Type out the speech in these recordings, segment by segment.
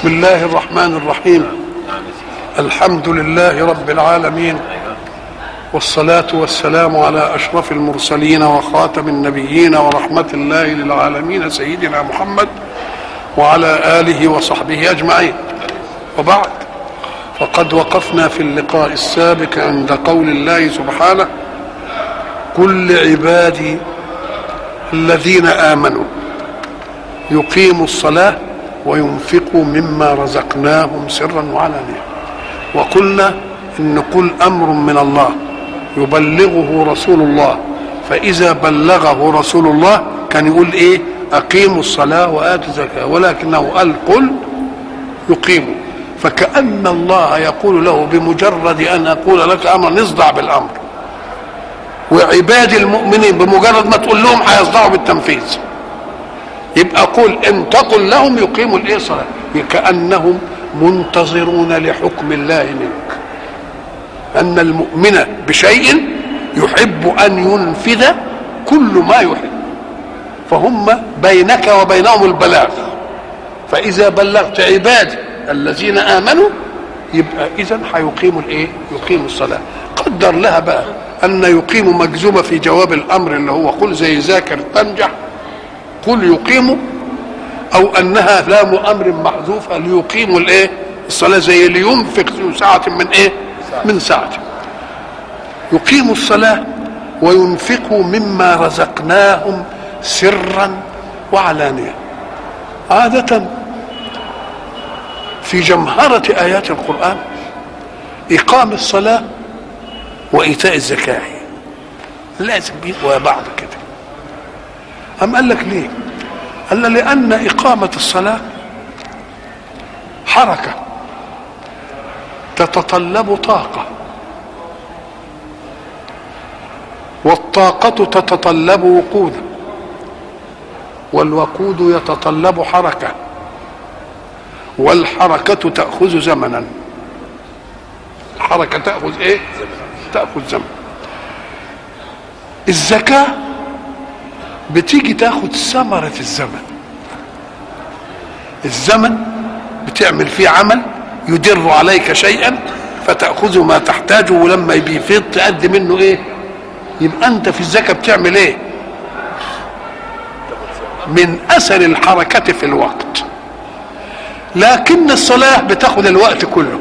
بسم الله الرحمن الرحيم الحمد لله رب العالمين والصلاة والسلام على أشرف المرسلين وخاتم النبيين ورحمة الله للعالمين سيدنا محمد وعلى آله وصحبه أجمعين وبعد فقد وقفنا في اللقاء السابق عند قول الله سبحانه كل عبادي الذين آمنوا يقيموا الصلاة وينفقوا مما رزقناهم سرا وعلانية وقلنا إن كل أمر من الله يبلغه رسول الله فإذا بلغه رسول الله كان يقول إيه أقيموا الصلاة وآتوا الزكاة ولكنه قال قل يقيموا فكأن الله يقول له بمجرد أن أقول لك أمر نصدع بالأمر وعباد المؤمنين بمجرد ما تقول لهم هيصدعوا بالتنفيذ يبقى قل ان تقل لهم يقيموا الايه صلاه كانهم منتظرون لحكم الله منك ان المؤمن بشيء يحب ان ينفذ كل ما يحب فهم بينك وبينهم البلاغ فاذا بلغت عبادي الذين امنوا يبقى اذا هيقيموا الايه يقيموا الصلاه قدر لها بقى ان يقيموا مجزومه في جواب الامر اللي هو قل زي ذاكر تنجح قل يقيموا او انها لام امر محذوفه ليقيموا الايه الصلاه زي لينفق ذو ساعه من ايه من ساعته يقيموا الصلاه وينفقوا مما رزقناهم سرا وعلانيه عاده في جمهره ايات القران اقام الصلاه وايتاء الزكاه لازم يبقوا بعض كده أم قال لك ليه قال لأن إقامة الصلاة حركة تتطلب طاقة والطاقة تتطلب وقودا والوقود يتطلب حركة والحركة تأخذ زمنا الحركة تأخذ إيه؟ تأخذ زمن الزكاة بتيجي تاخد ثمرة الزمن الزمن بتعمل فيه عمل يدر عليك شيئا فتأخذ ما تحتاجه ولما يفيض تأدي منه ايه يبقى انت في الزكاة بتعمل ايه من اثر الحركة في الوقت لكن الصلاة بتاخد الوقت كله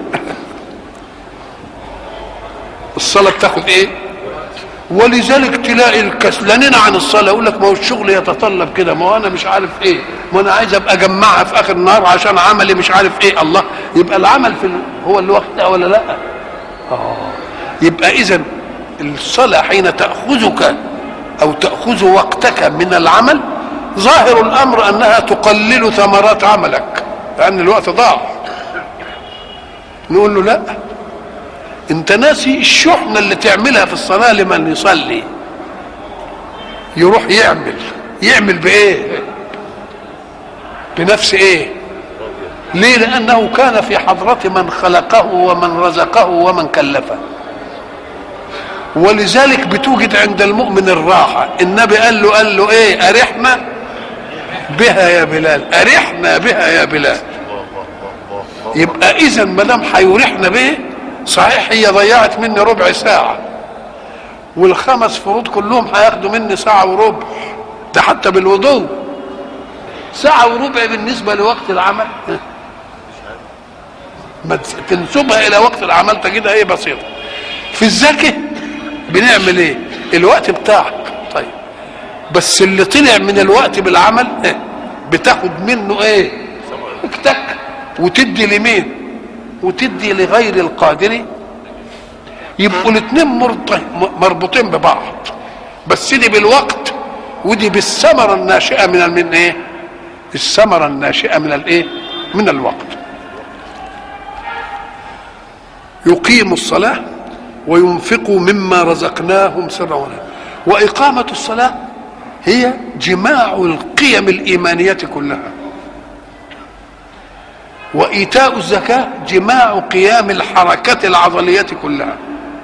الصلاة بتاخد ايه ولذلك تلاقي الكسلانين عن الصلاه يقول لك ما هو الشغل يتطلب كده ما هو انا مش عارف ايه ما انا عايز ابقى اجمعها في اخر النهار عشان عملي مش عارف ايه الله يبقى العمل في ال... هو الوقت ده ولا لا؟ اه يبقى اذا الصلاه حين تاخذك او تاخذ وقتك من العمل ظاهر الامر انها تقلل ثمرات عملك لان الوقت ضاع نقول له لا انت ناسي الشحنه اللي تعملها في الصلاه لمن يصلي يروح يعمل يعمل بايه بنفس ايه ليه لانه كان في حضره من خلقه ومن رزقه ومن كلفه ولذلك بتوجد عند المؤمن الراحه النبي قال له قال له ايه ارحنا بها يا بلال ارحنا بها يا بلال يبقى اذا ما دام هيرحنا به صحيح هي ضيعت مني ربع ساعة والخمس فروض كلهم هياخدوا مني ساعة وربع ده حتى بالوضوء ساعة وربع بالنسبة لوقت العمل ما تنسبها إلى وقت العمل تجدها إيه بسيطة في الزكاة بنعمل إيه الوقت بتاعك طيب بس اللي طلع من الوقت بالعمل بتاخد منه إيه اكتك وتدي لمين وتدي لغير القادر يبقوا الاثنين مربوطين ببعض بس دي بالوقت ودي بالثمرة الناشئة من من ايه؟ الثمرة الناشئة من الايه؟ من الوقت. يقيم الصلاة وينفقوا مما رزقناهم سرا وإقامة الصلاة هي جماع القيم الإيمانية كلها. وإيتاء الزكاة جماع قيام الحركات العضلية كلها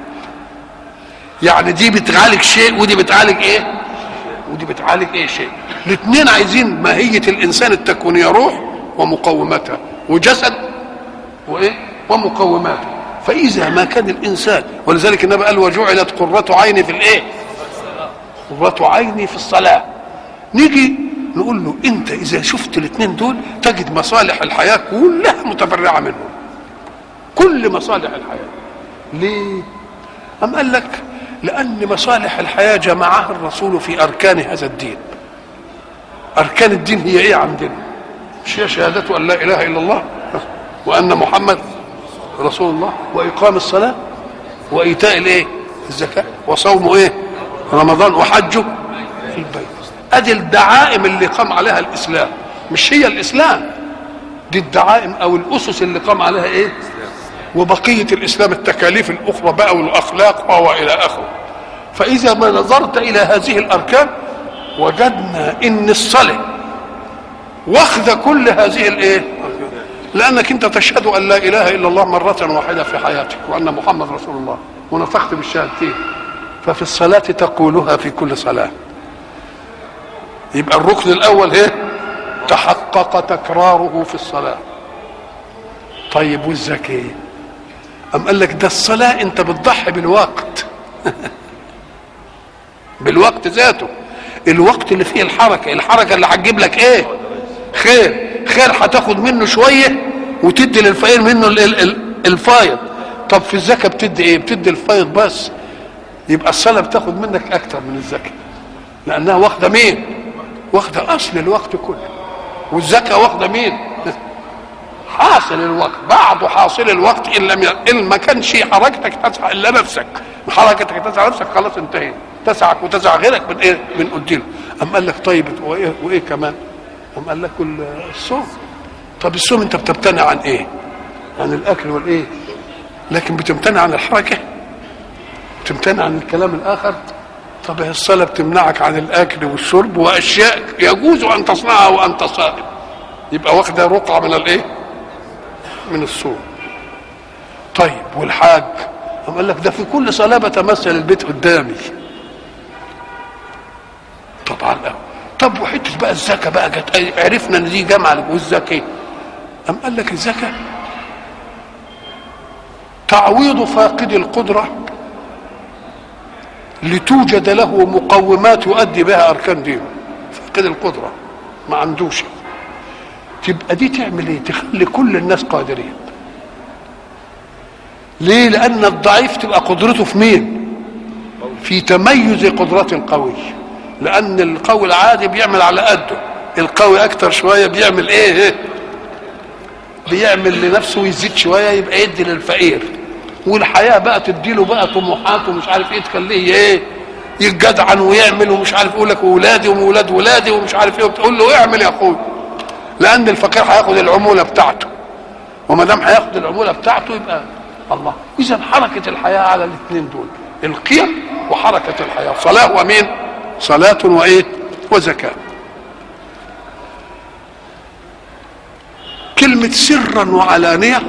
يعني دي بتعالج شيء ودي بتعالج ايه ودي بتعالج ايه شيء الاثنين عايزين ماهية الإنسان التكوينية روح ومقوماتها وجسد وايه ومقوماته فاذا ما كان الانسان ولذلك النبي قال وجعلت قره عيني في الايه قره عيني في الصلاه نيجي نقول له انت اذا شفت الاثنين دول تجد مصالح الحياه كلها متفرعه منهم كل مصالح الحياه ليه ام قال لك لان مصالح الحياه جمعها الرسول في اركان هذا الدين اركان الدين هي ايه عندنا مش هي شهاده ان لا اله الا الله وان محمد رسول الله واقام الصلاه وايتاء الايه الزكاه وصوم ايه رمضان وحجه في البيت ادي الدعائم اللي قام عليها الاسلام مش هي الاسلام دي الدعائم او الاسس اللي قام عليها ايه وبقيه الاسلام التكاليف الاخرى بقى والاخلاق والى اخره فاذا ما نظرت الى هذه الاركان وجدنا ان الصلاه واخذ كل هذه الايه لانك انت تشهد ان لا اله الا الله مره واحده في حياتك وان محمد رسول الله ونطقت بالشهادتين ففي الصلاه تقولها في كل صلاه يبقى الركن الاول ايه تحقق تكراره في الصلاه طيب والزكاه أم قال لك ده الصلاة أنت بتضحي بالوقت بالوقت ذاته الوقت اللي فيه الحركة الحركة اللي هتجيب لك إيه خير خير هتاخد منه شوية وتدي للفقير منه الفايض طب في الزكاة بتدي إيه بتدي الفايض بس يبقى الصلاة بتاخد منك أكتر من الزكاة لأنها واخدة مين واخدة أصل الوقت كله والزكاة واخدة مين حاصل الوقت بعض حاصل الوقت ان لم ي... ان ما كانش حركتك تسعى الا نفسك حركتك تسعى نفسك خلاص انتهيت تسعك وتسعى غيرك من ايه من قديله ام قال لك طيب وايه وايه كمان ام قال لك الصوم طب الصوم انت بتمتنع عن ايه عن الاكل والايه لكن بتمتنع عن الحركه بتمتنع عن الكلام الاخر طب الصلاه بتمنعك عن الاكل والشرب واشياء يجوز ان تصنعها وانت صائم يبقى واخده رقعه من الايه من الصوم طيب والحاج قام قال لك ده في كل صلاه بتمثل البيت قدامي طبعا لا طب وحته بقى الزكاه بقى جت عرفنا ان دي جامعه والزكاه قام قال لك الزكاه تعويض فاقد القدره لتوجد له مقومات يؤدي بها اركان دينه فاقد القدره ما عندوش تبقى دي تعمل ايه تخلي كل الناس قادرين ليه لان الضعيف تبقى قدرته في مين في تميز قدرة القوي لان القوي العادي بيعمل على قده القوي اكتر شويه بيعمل ايه, إيه؟ بيعمل لنفسه ويزيد شويه يبقى يدي للفقير والحياه بقى تديله بقى طموحات ومش عارف ايه تخليه ايه يتجدعن ويعمل ومش عارف يقول لك ولادي وولاد ولادي ومش عارف ايه وتقول له اعمل يا اخوي لان الفقير هياخد العموله بتاعته وما دام هياخد العموله بتاعته يبقى الله اذا حركه الحياه على الاثنين دول القيم وحركه الحياه صلاه ومين صلاه وايه وزكاه كلمه سرا وعلانيه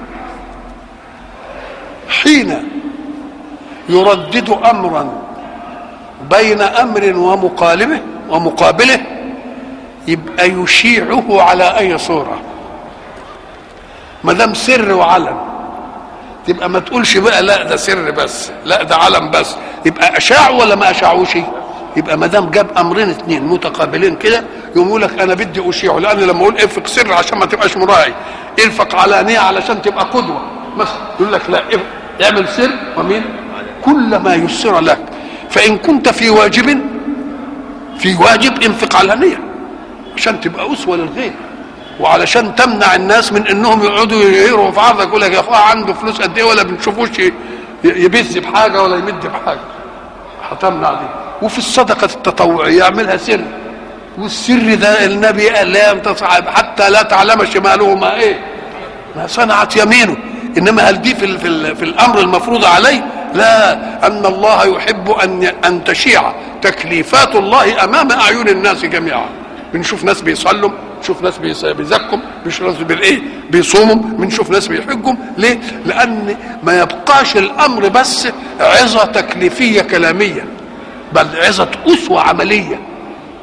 حين يردد امرا بين امر ومقالبه ومقابله يبقى يشيعه على اي صوره ما دام سر وعلن تبقى ما تقولش بقى لا ده سر بس لا ده علم بس يبقى اشاع ولا ما اشاعوش يبقى ما دام جاب امرين اثنين متقابلين كده يقوم يقول لك انا بدي اشيعه لان لما اقول انفق سر عشان ما تبقاش مراعي انفق علانيه علشان تبقى قدوه مثلا يقول لك لا اعمل سر ومين كل ما يسر لك فان كنت في واجب في واجب انفق علانيه عشان تبقى اسوه للغير وعلشان تمنع الناس من انهم يقعدوا يغيروا في عرضك يقول لك يا اخويا عنده فلوس قد ايه ولا بنشوفوش يبز بحاجه ولا يمد بحاجه هتمنع دي وفي الصدقه التطوعيه يعملها سر والسر ده النبي قال لا تصعب حتى لا تعلم شماله ما ايه ما صنعت يمينه انما هل دي في ال في, ال في الامر المفروض عليه لا ان الله يحب ان ان تشيع تكليفات الله امام اعين الناس جميعا بنشوف ناس بيصلوا بنشوف ناس بيزكوا بنشوف ناس بالايه بيصوموا بنشوف ناس بيحجوا ليه لان ما يبقاش الامر بس عظه تكليفيه كلاميه بل عظه اسوه عمليه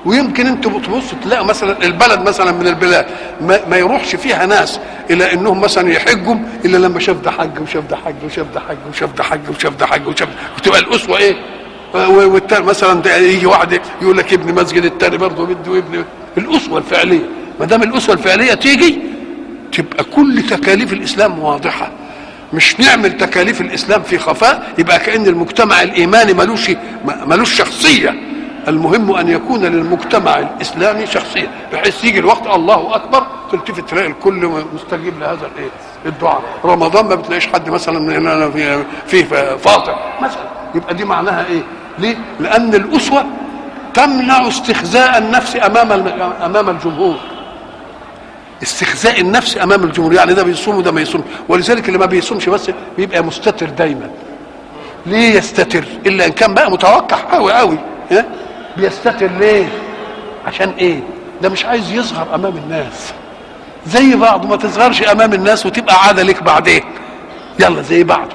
ويمكن انتوا بتبص تلاقوا مثلا البلد مثلا من البلاد ما, ما يروحش فيها ناس الى انهم مثلا يحجوا الا لما شاف ده حج وشاف ده حج وشاف ده حج وشاف ده حج وشاف ده حج وشاف وتبقى الاسوه ايه؟ والتاني مثلا ده يجي واحد يقول لك ابن مسجد التاني برضه بده ابن الاسوه الفعليه ما دام الاسوه الفعليه تيجي تبقى كل تكاليف الاسلام واضحه مش نعمل تكاليف الاسلام في خفاء يبقى كان المجتمع الايماني ملوش ملوش شخصيه المهم ان يكون للمجتمع الاسلامي شخصيه بحيث يجي الوقت الله اكبر تلتفت تلاقي الكل مستجيب لهذا الايه الدعاء رمضان ما بتلاقيش حد مثلا من هنا في فيه فاطر مثلا يبقى دي معناها ايه ليه لان الاسوه تمنع استخزاء النفس امام امام الجمهور استخزاء النفس امام الجمهور يعني ده بيصوم وده ما يصوم ولذلك اللي ما بيصومش بس بيبقى مستتر دايما ليه يستتر الا ان كان بقى متوقع قوي قوي ها بيستتر ليه عشان ايه ده مش عايز يظهر امام الناس زي بعض ما تظهرش امام الناس وتبقى عاده لك بعدين يلا زي بعض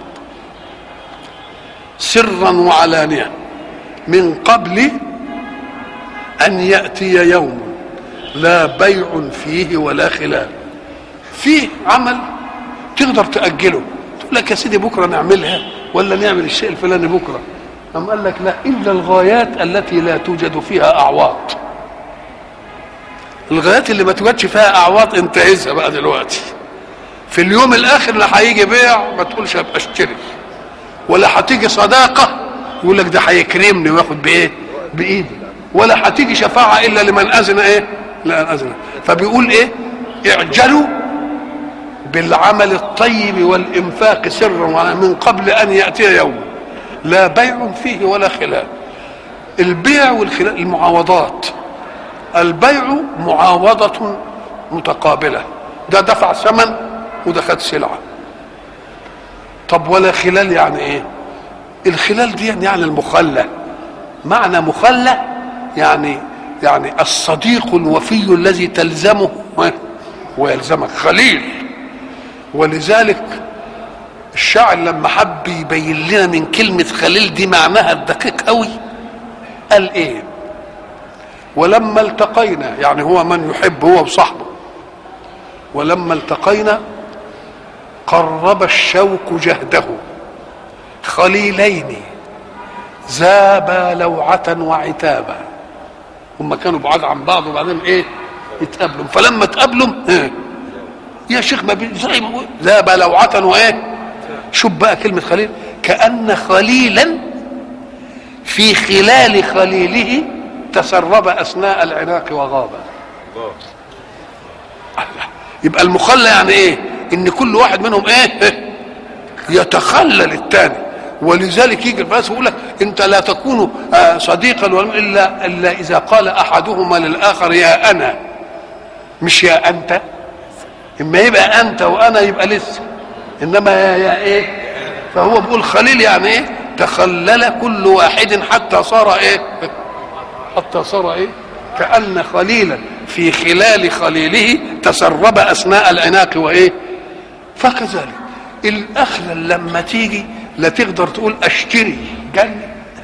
سرا وعلانيه من قبل ان ياتي يوم لا بيع فيه ولا خلال فيه عمل تقدر تاجله تقول لك يا سيدي بكره نعملها ولا نعمل الشيء الفلاني بكره أم قال لك لا إلا الغايات التي لا توجد فيها أعواض الغايات اللي ما توجدش فيها أعواض انتهزها بقى دلوقتي في اليوم الآخر لا هيجي بيع ما تقولش أبقى اشتري ولا هتيجي صداقة يقول لك ده هيكرمني وياخد بإيه؟ بإيدي ولا هتيجي شفاعة إلا لمن أذن إيه؟ لا أذن فبيقول إيه؟ اعجلوا بالعمل الطيب والإنفاق سرا من قبل أن يأتي يوم لا بيع فيه ولا خلال البيع والخلال المعاوضات البيع معاوضة متقابلة ده دفع ثمن وده خد سلعة طب ولا خلال يعني ايه الخلال دي يعني المخلى معنى مخلى يعني يعني الصديق الوفي الذي تلزمه ويلزمك خليل ولذلك الشاعر لما حب يبين لنا من كلمة خليل دي معناها الدقيق قوي قال ايه ولما التقينا يعني هو من يحب هو وصاحبه ولما التقينا قرب الشوك جهده خليلين ذابا لوعة وعتابا هم كانوا بعاد عن بعض وبعدين ايه يتقابلوا فلما تقابلوا إيه؟ يا شيخ ما زي ما ذاب لوعة وايه شوف بقى كلمة خليل كأن خليلا في خلال خليله تسرب أثناء العناق وغاب يبقى المخلى يعني ايه ان كل واحد منهم ايه يتخلل الثاني ولذلك يجي الفلاسفه يقول لك انت لا تكون صديقا الا الا اذا قال احدهما للاخر يا انا مش يا انت اما يبقى انت وانا يبقى لسه انما يا, يا ايه فهو بيقول خليل يعني ايه تخلل كل واحد حتى صار ايه حتى صار ايه كأن خليلا في خلال خليله تسرب أثناء العناق وإيه فكذلك الأخلل لما تيجي لا تقدر تقول أشتري جنة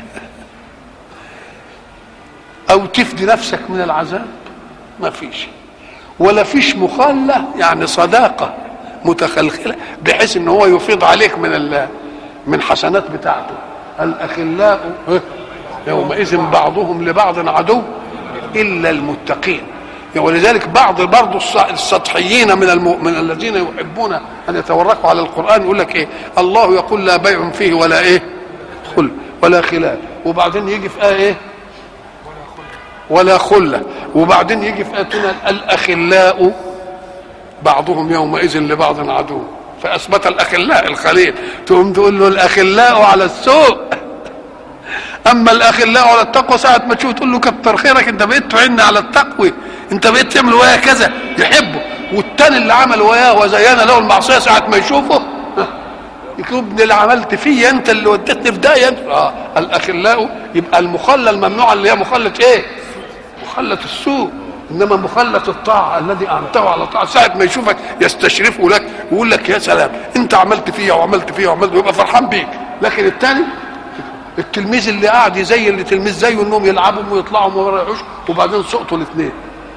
أو تفدي نفسك من العذاب ما فيش ولا فيش مخلة يعني صداقة متخلخلة بحيث ان هو يفيض عليك من من حسنات بتاعته الأخلاء يومئذ بعضهم لبعض عدو الا المتقين ولذلك بعض برضه السطحيين من الم... من الذين يحبون ان يتوركوا على القران يقول لك ايه الله يقول لا بيع فيه ولا ايه خل ولا خلال وبعدين يجي في ايه, إيه؟ ولا خله وبعدين يجي في ايه الاخلاء بعضهم يومئذ لبعض عدو فاثبت الاخلاء الخليل تقوم تقول له الاخلاء على السوء اما الاخلاء على التقوى ساعه ما تشوف تقول له كتر خيرك انت بقيت تعين على التقوى انت بقيت تعمل وياه كذا يحبه والتاني اللي عمل وياه وزين له المعصيه ساعه ما يشوفه يقول ابن اللي عملت فيا انت اللي وديتني في داهيه اه الاخلاء يبقى المخلى الممنوعه اللي هي مخلة ايه؟ مخلة السوء انما مخلة الطاعه الذي انته على طاعه ساعه ما يشوفك يستشرفه لك ويقول لك يا سلام انت عملت فيا وعملت فيا وعملت ويبقى فرحان بيك لكن الثاني التلميذ اللي قاعد زي اللي تلميذ زيه انهم يلعبوا ويطلعوا وما يريحوش وبعدين سقطوا الاثنين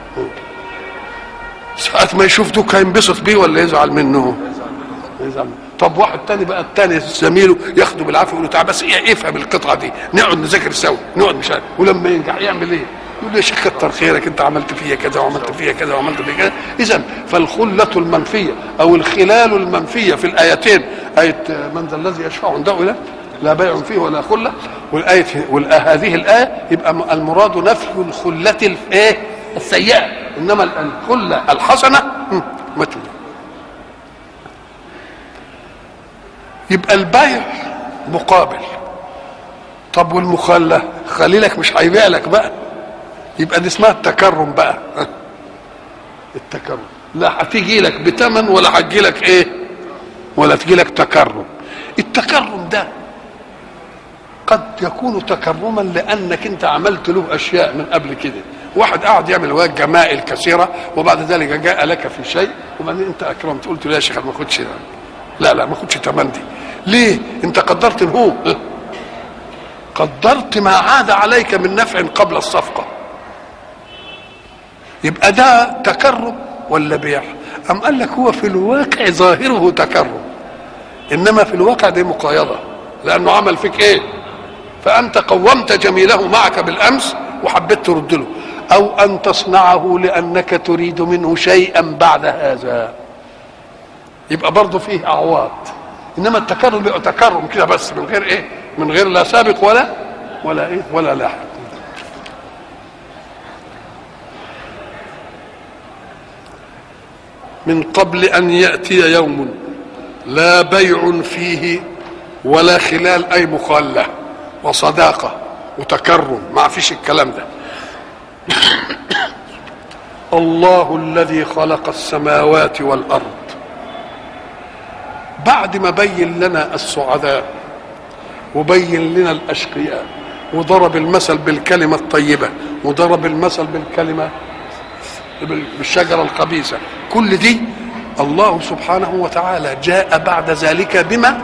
ساعة ما يشوف دوك هينبسط بيه ولا يزعل منه يزعل منه. طب واحد تاني بقى التاني زميله ياخده بالعافيه يقول له تعال بس ايه افهم القطعه دي نقعد نذاكر سوا نقعد مش عارف ولما ينجح يعمل ايه؟ يقول له يا شيخ كتر خيرك انت عملت فيا كذا وعملت فيا كذا وعملت فيا كذا اذا فالخله المنفيه او الخلال المنفيه في الايتين ايه من ذا الذي يشفع عنده الى لا بيع فيه ولا خله والايه هذه الايه يبقى المراد نفي الخله الايه السيئه انما الخله الحسنه متن يبقى البيع مقابل طب والمخلة خليلك مش هيبيع لك بقى يبقى دي اسمها التكرم بقى التكرم لا هتيجي لك بتمن ولا هتجي لك ايه ولا تجي لك تكرم التكرم ده قد يكون تكرما لانك انت عملت له اشياء من قبل كده واحد قاعد يعمل واجب جمائل كثيره وبعد ذلك جاء لك في شيء وبعدين انت اكرمت قلت له يا شيخ ما خدش لا لا ما خدش تمن دي ليه انت قدرت هو قدرت ما عاد عليك من نفع قبل الصفقه يبقى ده تكرم ولا بيع ام قال لك هو في الواقع ظاهره تكرم انما في الواقع دي مقايضه لانه عمل فيك ايه فانت قومت جميله معك بالامس وحبيت ترد له او ان تصنعه لانك تريد منه شيئا بعد هذا يبقى برضه فيه اعواض انما التكرم بيبقى تكرم كده بس من غير ايه من غير لا سابق ولا ولا ايه ولا لاحق من قبل ان ياتي يوم لا بيع فيه ولا خلال اي مخاله وصداقه وتكرم ما فيش الكلام ده الله الذي خلق السماوات والارض بعد ما بين لنا السعداء وبين لنا الاشقياء وضرب المثل بالكلمه الطيبه وضرب المثل بالكلمه بالشجره الخبيثه كل دي الله سبحانه وتعالى جاء بعد ذلك بما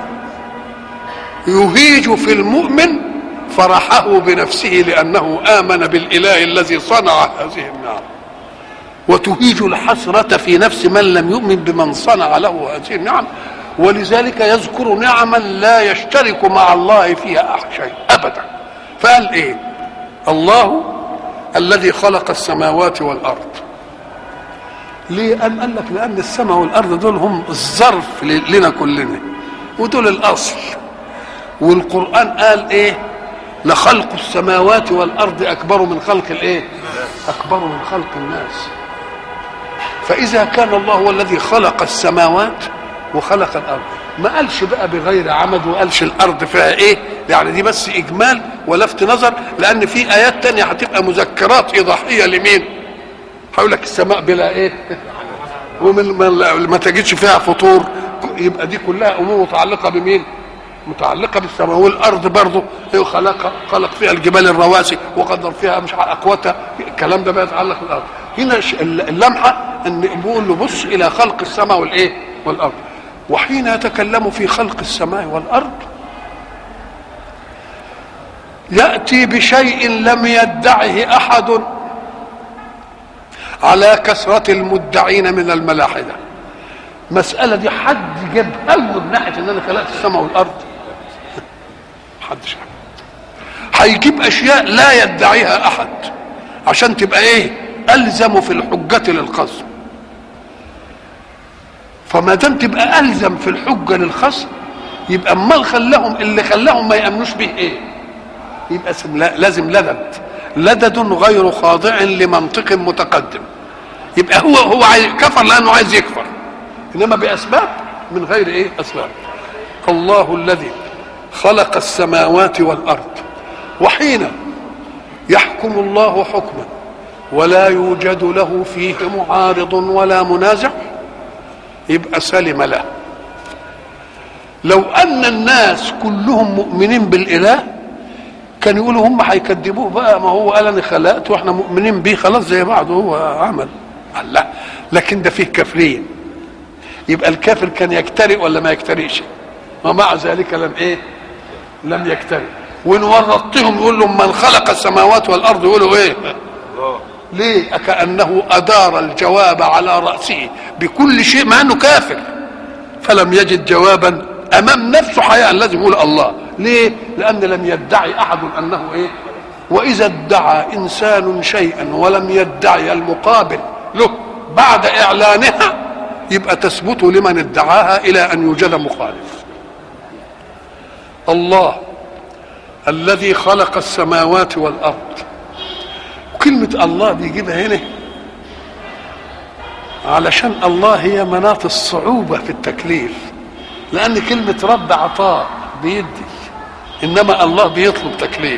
يهيج في المؤمن فرحه بنفسه لانه امن بالاله الذي صنع هذه النعم وتهيج الحسره في نفس من لم يؤمن بمن صنع له هذه النعم ولذلك يذكر نعما لا يشترك مع الله فيها شيء ابدا فقال ايه الله الذي خلق السماوات والارض ليه أم قال لك لان السماء والارض دول هم الظرف لنا كلنا ودول الاصل والقران قال ايه لخلق السماوات والارض اكبر من خلق الايه اكبر من خلق الناس فاذا كان الله هو الذي خلق السماوات وخلق الارض ما قالش بقى بغير عمد وقالش الارض فيها ايه يعني دي بس اجمال ولفت نظر لان في ايات تانية هتبقى مذكرات ايضاحيه لمين هقول لك السماء بلا ايه ومن ما تجدش فيها فطور يبقى دي كلها امور متعلقه بمين متعلقه بالسماء والارض برضه خلق خلق فيها الجبال الرواسي وقدر فيها مش اقواتها الكلام ده بيتعلق بالارض هنا اللمحه ان بيقول له بص الى خلق السماء والايه والارض وحين يتكلم في خلق السماء والارض ياتي بشيء لم يدعه احد على كثرة المدعين من الملاحدة مسألة دي حد جابها له من ناحية ان انا خلقت السماء والارض محدش هيجيب اشياء لا يدعيها احد عشان تبقى ايه الزم في الحجة للخصم فما دام تبقى الزم في الحجة للخصم يبقى امال خلاهم اللي خلاهم ما يامنوش به ايه يبقى لازم لدد لدد غير خاضع لمنطق متقدم يبقى هو هو عايز كفر لانه عايز يكفر انما باسباب من غير ايه اسباب الله الذي خلق السماوات والارض وحين يحكم الله حكما ولا يوجد له فيه معارض ولا منازع يبقى سلم له لو ان الناس كلهم مؤمنين بالاله كان يقولوا هم هيكذبوه بقى ما هو قال انا خلقت واحنا مؤمنين بيه خلاص زي بعض هو عمل لا لكن ده فيه كافرين يبقى الكافر كان يكترئ ولا ما يكترئش ومع ذلك لم ايه لم يكترئ وان ورطتهم يقول لهم من خلق السماوات والارض يقولوا ايه ليه كأنه أدار الجواب على رأسه بكل شيء مع أنه كافر فلم يجد جوابا أمام نفسه حياء لازم يقول الله ليه لأن لم يدعي أحد أنه إيه وإذا ادعى إنسان شيئا ولم يدعي المقابل له بعد إعلانها يبقى تثبت لمن ادعاها إلى أن يوجد مخالف الله الذي خلق السماوات والأرض كلمة الله بيجيبها هنا علشان الله هي مناط الصعوبة في التكليف لأن كلمة رب عطاء بيدي إنما الله بيطلب تكليف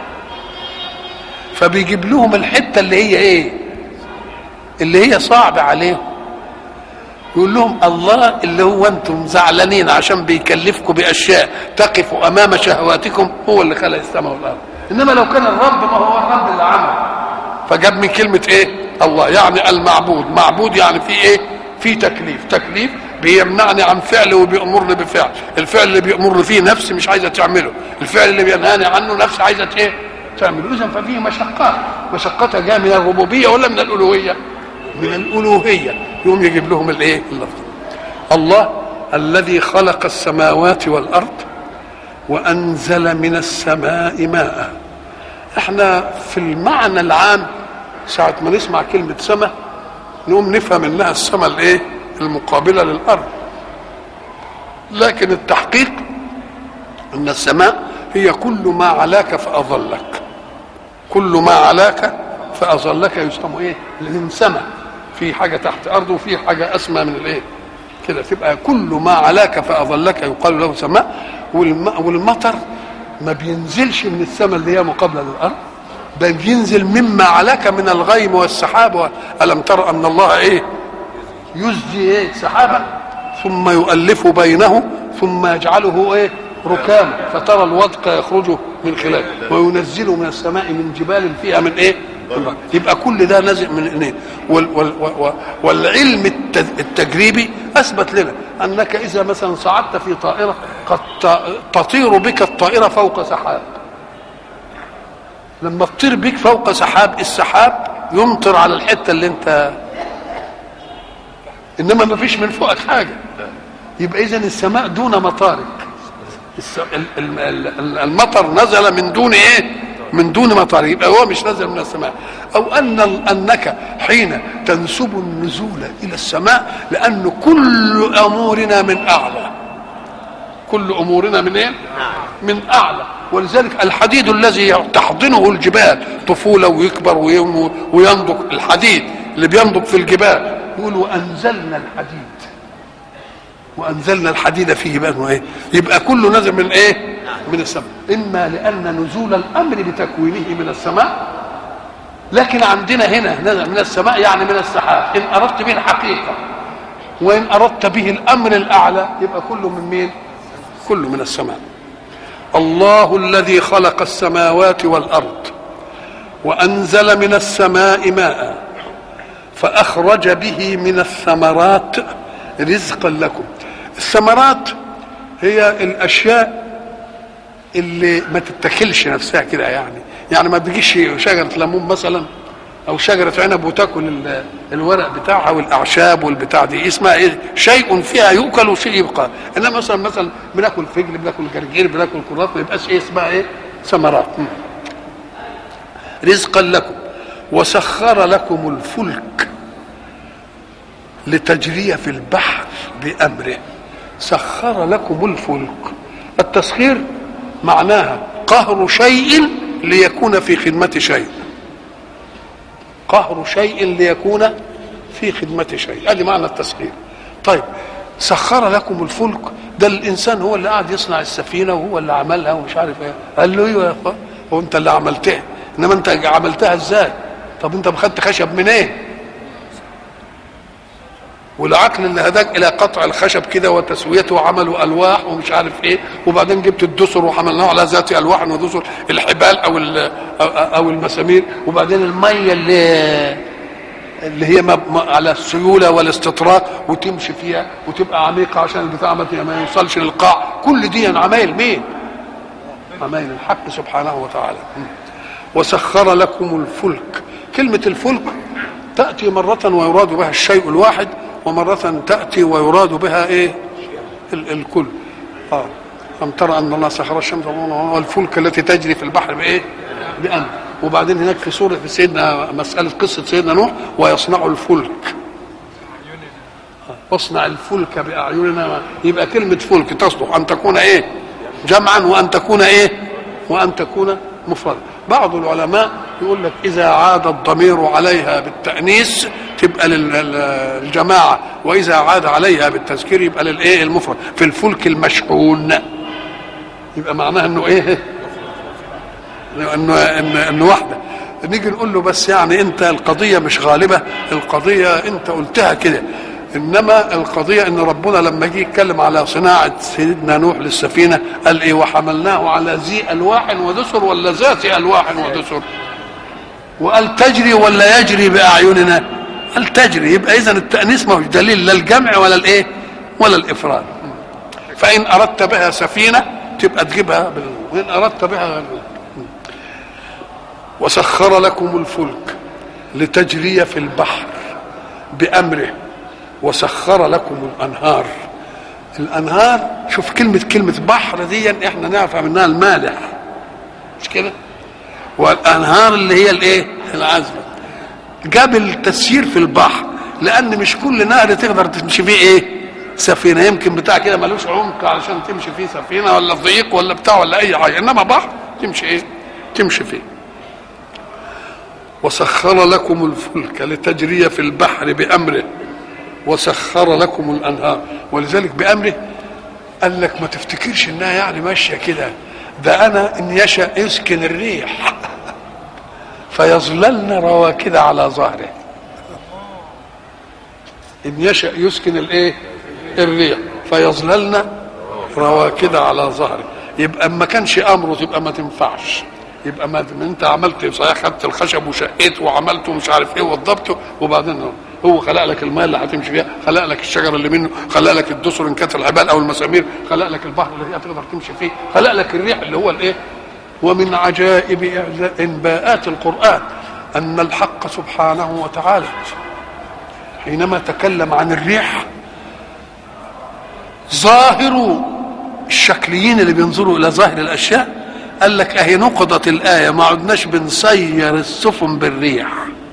فبيجيب لهم الحتة اللي هي إيه اللي هي صعبة عليهم يقول لهم الله اللي هو انتم زعلانين عشان بيكلفكم باشياء تقف امام شهواتكم هو اللي خلق السماء والارض انما لو كان الرب ما هو الرب اللي عمل فجاب من كلمه ايه الله يعني المعبود معبود يعني في ايه في تكليف تكليف بيمنعني عن فعل وبيامرني بفعل الفعل اللي بيامرني فيه نفسي مش عايزه تعمله الفعل اللي بينهاني عنه نفسي عايزه ايه تعمله اذا ففيه مشقات مشقتها جايه من الربوبيه ولا من الالوهيه من الالوهيه يقوم يجيب لهم الايه اللفظ الله الذي خلق السماوات والارض وانزل من السماء ماء احنا في المعنى العام ساعة ما نسمع كلمة سماء نقوم نفهم انها السماء الايه المقابلة للارض لكن التحقيق ان السماء هي كل ما علاك فاظلك كل ما علاك فاظلك يسمى ايه من سماء في حاجه تحت ارض وفي حاجه اسمى من الايه كده تبقى كل ما علاك فاظلك يقال له سماء والمطر ما بينزلش من السماء اللي هي مقابله للارض بل بينزل مما علاك من الغيم والسحاب الم تر ان الله ايه يزجي ايه سحابا ثم يؤلف بينه ثم يجعله ايه ركام فترى الودق يخرج من خلاله وينزل من السماء من جبال فيها من ايه يبقى كل ده نازل من ايه وال وال وال والعلم التجريبي اثبت لنا انك اذا مثلا صعدت في طائره قد تطير بك الطائره فوق سحاب لما تطير بك فوق سحاب السحاب يمطر على الحته اللي انت انما ما فيش من فوقك حاجه يبقى اذا السماء دون مطارك المطر نزل من دون ايه من دون مطر يبقى هو مش نزل من السماء او ان انك حين تنسب النزول الى السماء لان كل امورنا من اعلى كل امورنا من ايه من اعلى ولذلك الحديد الذي تحضنه الجبال طفوله ويكبر وينضج الحديد اللي بينضج في الجبال يقول وانزلنا الحديد وانزلنا الحديد فيه بقى ايه يبقى كله نزل من ايه من السماء اما لان نزول الامر بتكوينه من السماء لكن عندنا هنا نزل من السماء يعني من السحاب ان اردت به الحقيقه وان اردت به الامر الاعلى يبقى كله من مين كله من السماء الله الذي خلق السماوات والارض وانزل من السماء ماء فاخرج به من الثمرات رزقا لكم الثمرات هي الاشياء اللي ما تتاكلش نفسها كده يعني يعني ما بيجيش شجره ليمون مثلا او شجره عنب وتاكل الورق بتاعها والاعشاب والبتاع دي اسمها ايه شيء فيها يؤكل وشيء يبقى انما مثلا مثلا بناكل فجل بناكل جرجير بناكل كرات ما يبقاش ايه اسمها ايه ثمرات رزقا لكم وسخر لكم الفلك لتجري في البحر بامره سخر لكم الفلك التسخير معناها قهر شيء ليكون في خدمة شيء قهر شيء ليكون في خدمة شيء هذه معنى التسخير طيب سخر لكم الفلك ده الانسان هو اللي قاعد يصنع السفينه وهو اللي عملها ومش عارف ايه قال له ايوه يا اخوان هو انت اللي عملتها انما انت عملتها ازاي طب انت خدت خشب من ايه والعقل اللي هداك الى قطع الخشب كده وتسويته وعملوا الواح ومش عارف ايه وبعدين جبت الدسر وحملناه على ذات الواح ودسر الحبال او او المسامير وبعدين الميه اللي اللي هي على السيوله والاستطراق وتمشي فيها وتبقى عميقه عشان البتاع ما يوصلش للقاع كل دي عمايل مين؟ عمايل الحق سبحانه وتعالى وسخر لكم الفلك كلمة الفلك تأتي مرة ويراد بها الشيء الواحد ومرة تأتي ويراد بها إيه ال- الكل آه أم ترى أن الله سخر الشمس والفلك التي تجري في البحر بإيه بأمر وبعدين هناك في سورة في سيدنا مسألة قصة سيدنا نوح ويصنع الفلك واصنع الفلك بأعيننا يبقى كلمة فلك تصلح أن تكون إيه جمعا وأن تكون إيه وأن تكون مفردا بعض العلماء يقول لك إذا عاد الضمير عليها بالتأنيث تبقى للجماعة وإذا عاد عليها بالتذكير يبقى للإيه المفرد في الفلك المشحون يبقى معناها إنه إيه انه انه انه واحده نيجي نقول له بس يعني انت القضيه مش غالبه القضيه انت قلتها كده انما القضيه ان ربنا لما جه يتكلم على صناعه سيدنا نوح للسفينه قال ايه وحملناه على ذي الواح ودسر ولا ذات الواح ودسر وقال تجري ولا يجري باعيننا قال تجري يبقى اذا التانيث ما هوش دليل لا الجمع ولا الايه ولا الافراد فان اردت بها سفينه تبقى تجيبها بال... وان اردت بها غير وسخر لكم الفلك لتجري في البحر بامره وسخر لكم الانهار الانهار شوف كلمه كلمه بحر دي احنا نعرف منها المالح مش كده والانهار اللي هي الايه العذبه جاب التسيير في البحر لان مش كل نهر تقدر تمشي فيه ايه سفينه يمكن بتاع كده ملوش عمق علشان تمشي فيه سفينه ولا ضيق ولا بتاع ولا اي حاجه انما بحر تمشي ايه تمشي فيه وسخر لكم الفلك لتجري في البحر بامره وسخر لكم الانهار ولذلك بامره قال لك ما تفتكرش انها يعني ماشيه كده ده انا ان يشاء يسكن الريح فيظللن رواكد على ظهره ان يشاء يسكن الايه الريح فيظللن رواكد على ظهره يبقى ما كانش امره تبقى ما تنفعش يبقى ما انت عملت صحيح خدت الخشب وشقيت وعملته مش عارف ايه وضبطه وبعدين هو خلق لك الماء اللي هتمشي فيها خلق لك الشجر اللي منه خلق لك الدسر ان كانت العبال او المسامير خلق لك البحر اللي هتقدر تمشي فيه خلق لك الريح اللي هو الايه ومن عجائب انباءات القران ان الحق سبحانه وتعالى حينما تكلم عن الريح ظاهر الشكليين اللي بينظروا الى ظاهر الاشياء قال لك اهي نقضت الايه ما عدناش بنسير السفن بالريح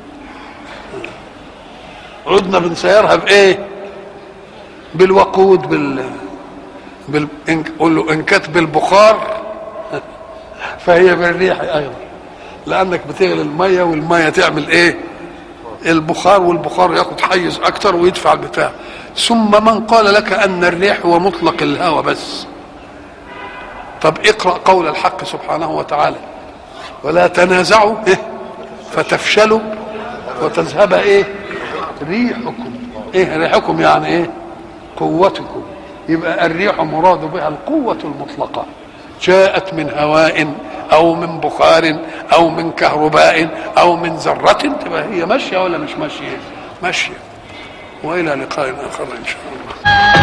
عدنا بنسيرها بايه بالوقود بال بال إن... قول له ان كانت بالبخار فهي بالريح ايضا لانك بتغلي الميه والميه تعمل ايه البخار والبخار ياخد حيز اكتر ويدفع البتاع ثم من قال لك ان الريح هو مطلق الهواء بس طب اقرا قول الحق سبحانه وتعالى ولا تنازعوا إيه؟ فتفشلوا وتذهب ايه ريحكم ايه ريحكم يعني ايه قوتكم يبقى الريح مراد بها القوة المطلقة جاءت من هواء أو من بخار أو من كهرباء أو من ذرة تبقى هي ماشية ولا مش ماشية؟ ماشية وإلى لقاء آخر إن شاء الله